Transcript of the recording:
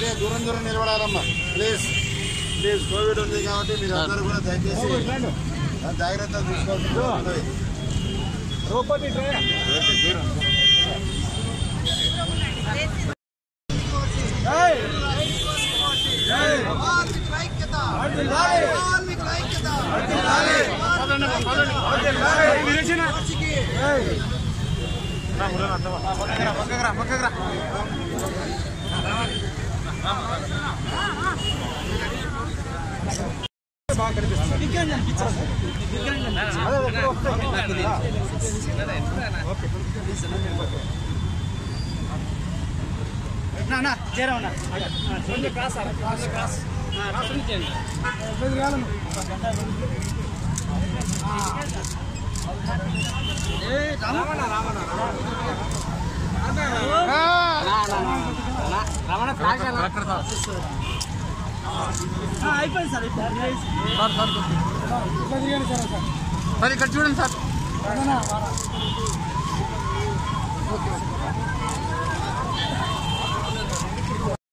కొద్దిగా దూరం దూరం నిలబడాలమ్మా ప్లీజ్ ప్లీజ్ కోవిడ్ ఉంది కాబట్టి మీరు అందరూ కూడా దయచేసి జాగ్రత్తలు తీసుకోవాల్సింది ఉన్నది. ఓకే, దూరం. సార్ ఇక్కడ చూడండి సార్